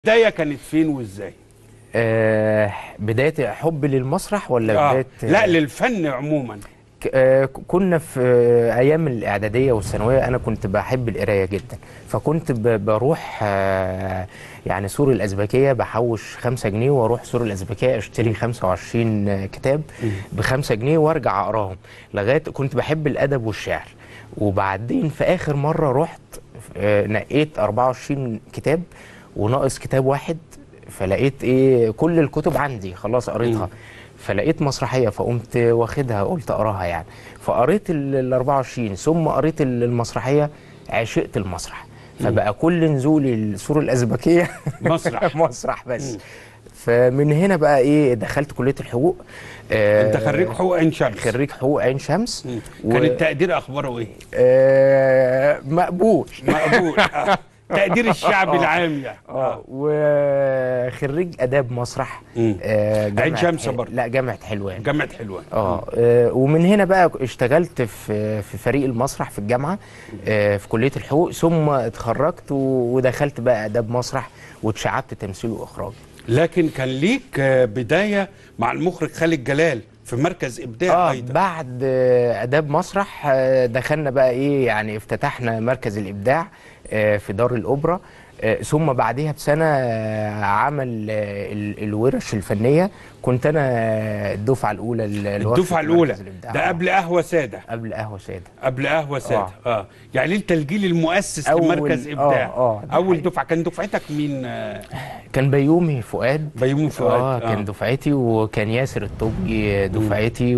البدايه كانت فين وازاي؟ آه بداية حب للمسرح ولا آه. بداية لا للفن عموما ك- آه كنا في آه أيام الإعدادية والثانوية أنا كنت بحب القراية جدا فكنت ب- بروح آه يعني سور الأزبكية بحوش خمسة جنيه وأروح سور الأزبكية أشتري 25 كتاب بخمسة جنيه وأرجع أقراهم لغاية كنت بحب الأدب والشعر وبعدين في آخر مرة رحت آه نقيت 24 كتاب وناقص كتاب واحد فلقيت ايه كل الكتب عندي خلاص قريتها فلقيت مسرحيه فقمت واخدها قلت اقراها يعني فقريت ال ال 24 ثم قريت ال- المسرحيه عشقت المسرح فبقى كل نزولي السور الازبكيه مسرح. مسرح بس فمن هنا بقى ايه دخلت كليه الحقوق آه، انت خريج حقوق عين شمس خريج حقوق عين شمس و- كان التقدير اخباره ايه؟ آه، مقبول مقبول آه. تقدير الشعب العام يعني اه وخريج اداب مسرح مم. آه جامعة عين شمس حل- برضه. لا جامعه حلوان جامعه حلوان اه آه، ومن هنا بقى اشتغلت في في فريق المسرح في الجامعه آه في كليه الحقوق ثم اتخرجت و- ودخلت بقى اداب مسرح واتشعبت تمثيل واخراج لكن كان ليك آه، بدايه مع المخرج خالد جلال في مركز ابداع اه ايضا بعد آه، اداب مسرح آه، دخلنا بقى ايه يعني افتتحنا مركز الابداع آه، في دار الاوبرا آه، ثم بعدها بسنه آه، عمل آه، ال- الورش الفنيه كنت انا آه، الدفعه الاولى ل- لورشة الدفعه الاولى مركز الإبداع. ده قبل قهوه ساده قبل قهوه ساده قبل قهوه ساده آه. اه يعني انت الجيل المؤسس أول- لمركز ابداع آه، آه، ده اول حقيقي. دفعه كان دفعتك مين آه، كان بيومي فؤاد بيومي فؤاد اه كان دفعتي وكان ياسر الطبي دفعتي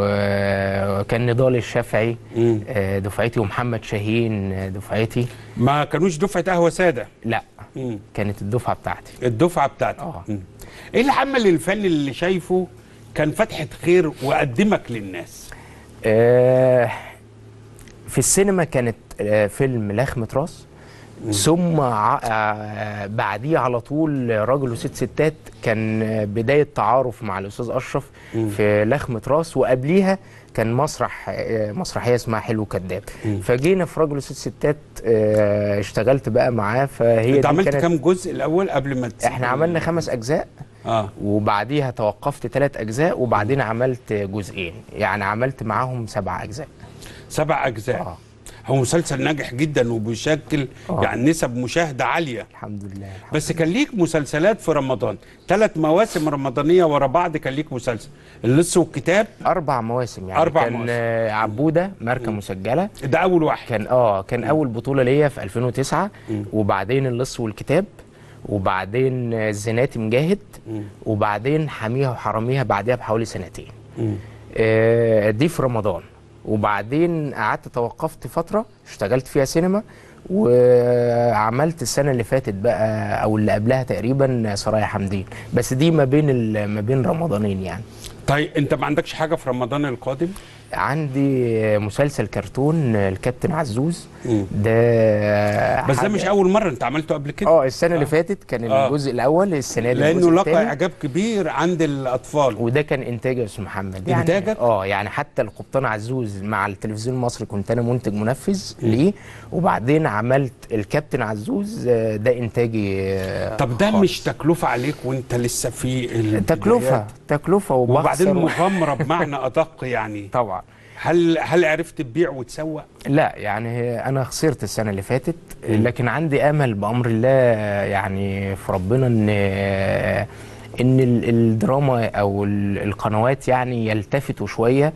وكان نضال الشافعي مم. آه، دفعتي ومحمد شاهين آه، دفعتي ما كانوش دفعه قهوه ساده لا مم. كانت الدفعه بتاعتي الدفعه بتاعتك آه. مم. ايه العمل الفني اللي شايفه كان فتحه خير وقدمك للناس آه، في السينما كانت آه، فيلم لخمة راس ثم ع- آه، بعديه على طول راجل وست ستات كان آه، بداية تعارف مع الأستاذ أشرف في لخمة راس وقبليها كان مسرح آه، مسرحية اسمها حلو كذاب فجينا في راجل وست ستات آه، اشتغلت بقى معاه فهي انت دي عملت كانت كام جزء الاول قبل ما تسيب احنا عملنا خمس أجزاء اه وبعديها توقفت ثلاث أجزاء وبعدين عملت جزئين يعني عملت معاهم سبع أجزاء سبع اجزاء آه. هو مسلسل ناجح جدا وبيشكل آه. يعني نسب مشاهده عاليه الحمد لله بس كان ليك مسلسلات في رمضان ثلاث مواسم رمضانيه ورا بعض كان ليك مسلسل اللص والكتاب اربع مواسم يعني أربع كان مواسم. آه، عبوده ماركه مسجله ده اول واحد كان اه كان اول بطوله ليا في 2009 وبعدين اللص والكتاب وبعدين آه، الزناتي مجاهد وبعدين حميها وحراميها بعدها بحوالي سنتين مم. آه، دي في رمضان وبعدين قعدت توقفت فتره اشتغلت فيها سينما وعملت السنه اللي فاتت بقى او اللي قبلها تقريبا سرايا حمدين بس دي ما بين ال- ما بين رمضانين يعني طيب انت ما عندكش حاجه في رمضان القادم عندي مسلسل كرتون الكابتن عزوز مم. ده بس ده حاجة- مش اول مره انت عملته قبل كده اه السنه اللي فاتت كان آه. الجزء الاول السنه دي لانه الجزء لقى التاني. اعجاب كبير عند الاطفال وده كان انتاج يا استاذ محمد إنتاجك؟ اه يعني حتى القبطان عزوز مع التلفزيون المصري كنت انا منتج منفذ ليه وبعدين عملت الكابتن عزوز آه، ده انتاجي آه، طب ده خالص. مش تكلفه عليك وانت لسه في تكلفه البدايات؟ تكلفه وبعدين وبخسر مغامره بمعنى ادق يعني طبعا هل هل عرفت تبيع وتسوق؟ لا يعني انا خسرت السنه اللي فاتت لكن عندي امل بامر الله يعني في ربنا ان ان ال- الدراما او ال- القنوات يعني يلتفتوا شويه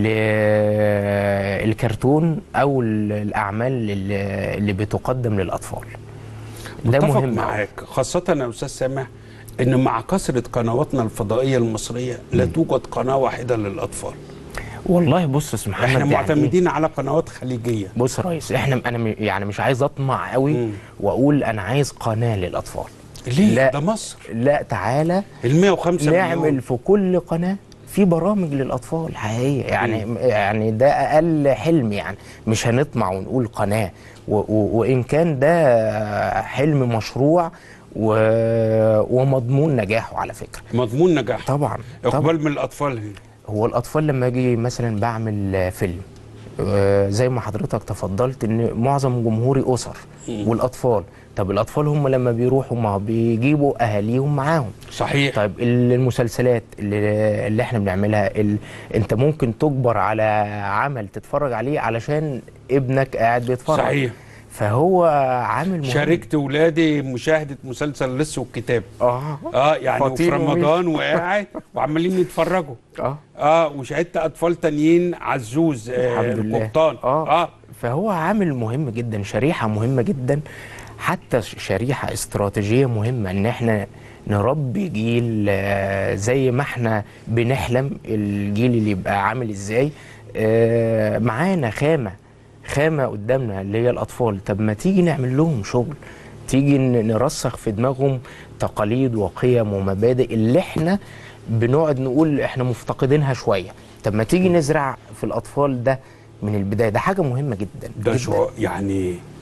للكرتون او ال- الاعمال اللي اللي بتقدم للاطفال ده متفق مهم أوي. معاك خاصة يا أستاذ سامح إن مع كثرة قنواتنا الفضائية المصرية لا توجد قناة واحدة للأطفال والله بص يا أستاذ محمد إحنا يعني إيه؟ معتمدين على قنوات خليجية بص يا ريس احنا انا م- يعني مش عايز اطمع قوي مم. واقول انا عايز قناه للاطفال ليه؟ لا. ده مصر لا تعالى ال 105 نعمل مليون في كل قناه في برامج للاطفال حقيقيه يعني يعني ده اقل حلم يعني مش هنطمع ونقول قناه و و وان كان ده حلم مشروع و ومضمون نجاحه على فكره مضمون نجاح طبعا طبعا إقبال من الأطفال هنا هو الاطفال لما اجي مثلا بعمل فيلم آه، زي ما حضرتك تفضلت ان معظم جمهوري اسر والاطفال طب الاطفال هم لما بيروحوا ما بيجيبوا اهاليهم معاهم صحيح طيب المسلسلات اللي, اللي احنا بنعملها ال... انت ممكن تجبر على عمل تتفرج عليه علشان ابنك قاعد بيتفرج صحيح فهو عامل مهم شاركت ولادي مشاهده مسلسل لص والكتاب اه اه يعني وفي فطين ومش. رمضان وقاعد وعمالين يتفرجوا اه اه وشاهدت اطفال تانيين عزوز آه الحمد لله القبطان اه اه فهو عامل مهم جدا شريحه مهمه جدا حتى ش- شريحه استراتيجيه مهمه ان احنا نربي جيل آه، زي ما احنا بنحلم الجيل اللي يبقى عامل ازاي آه، معانا خامه خامه قدامنا اللي هي الاطفال طب ما تيجي نعمل لهم شغل تيجي ن- نرسخ في دماغهم تقاليد وقيم ومبادئ اللي احنا بنقعد نقول احنا مفتقدينها شويه طب ما تيجي نزرع في الاطفال ده من البدايه ده حاجه مهمه جدا ده جداً. شو يعني